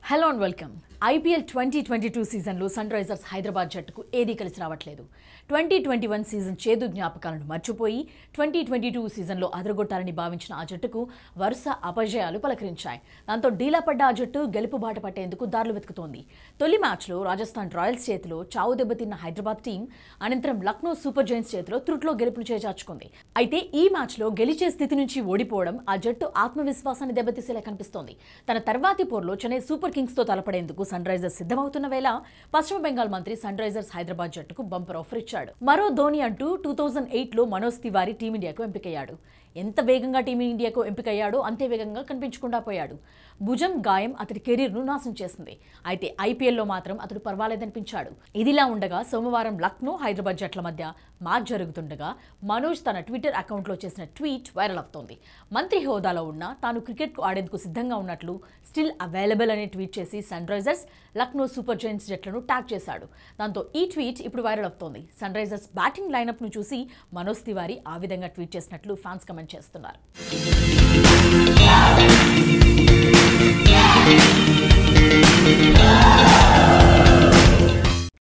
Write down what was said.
hello and welcome IPL twenty twenty two సీజన్లో Sunrisers Hyderabad జట్టుకు ఏదీ కలిసి రావట్లేదు ట్వంటీ ట్వంటీ వన్ సీజన్ చేదు జ్ఞాపకాలను మర్చిపోయి ట్వంటీ ట్వంటీ టూ సీజన్లో అదరగొట్టాలని భావించిన ఆ జట్టుకు వరుస అపజయాలు పలకరించాయి దాంతో డీలా పడ్డ ఆ జట్టు గెలుపు బాట పట్టేందుకు దారులు వెతుకుతోంది తొలి మ్యాచ్లో రాజస్థాన్ రాయల్స్ చేతిలో చావు దెబ్బతిన్న హైదరాబాద్ టీం అనంతరం లక్నో సూపర్ జైంట్స్ చేతిలో త్రుట్లో గెలుపును చేజార్చుకుంది అయితే ఈ మ్యాచ్లో గెలిచే స్థితి నుంచి ఓడిపోవడం ఆ జట్టు ఆత్మవిశ్వాసాన్ని దెబ్బతీసేలా కనిపిస్తోంది తన తర్వాతి పోర్లో చెన్నై సూపర్ కింగ్స్ తో తలపడేందుకు సన్ రైజర్స్ సిద్ధమవుతున్న వేళ పశ్చిమ బెంగాల్ మంత్రి సన్ రైజర్స్ హైదరాబాద్ జట్టుకు బంపర్ ఆఫర్ ఇచ్చాడు మరో ధోని అంటూ టూ థౌజండ్ ఎయిట్లో మనోజ్ తివారీ టీమిండియాకు ఎంపికయ్యాడు ఎంత వేగంగా టీమిండియాకు ఎంపికయ్యాడో అంతే వేగంగా కనిపించకుండా పోయాడు భుజం గాయం అతడి కెరీర్ను నాశనం చేసింది అయితే ఐపీఎల్లో మాత్రం అతడు పర్వాలేదనిపించాడు ఇదిలా ఉండగా సోమవారం లక్నో హైదరాబాద్ జట్ల మధ్య మ్యాచ్ జరుగుతుండగా మనోజ్ తన ట్విట్టర్ అకౌంట్లో చేసిన ట్వీట్ వైరల్ అవుతోంది మంత్రి హోదాలో ఉన్న తాను క్రికెట్కు ఆడేందుకు సిద్ధంగా ఉన్నట్లు స్టిల్ అవైలబుల్ అనే ట్వీట్ చేసి Sunrisers Lucknow super giants జట్లను ట్యాగ్ చేశాడు దాంతో ఈ ట్వీట్ ఇప్పుడు వైరల్ అవుతోంది సన్ రైజర్స్ బ్యాటింగ్ లైనప్ను చూసి మనోజ్ తివారీ ఆ విధంగా ట్వీట్ చేసినట్లు ఫ్యాన్స్ కమెంట్ చేస్తున్నారు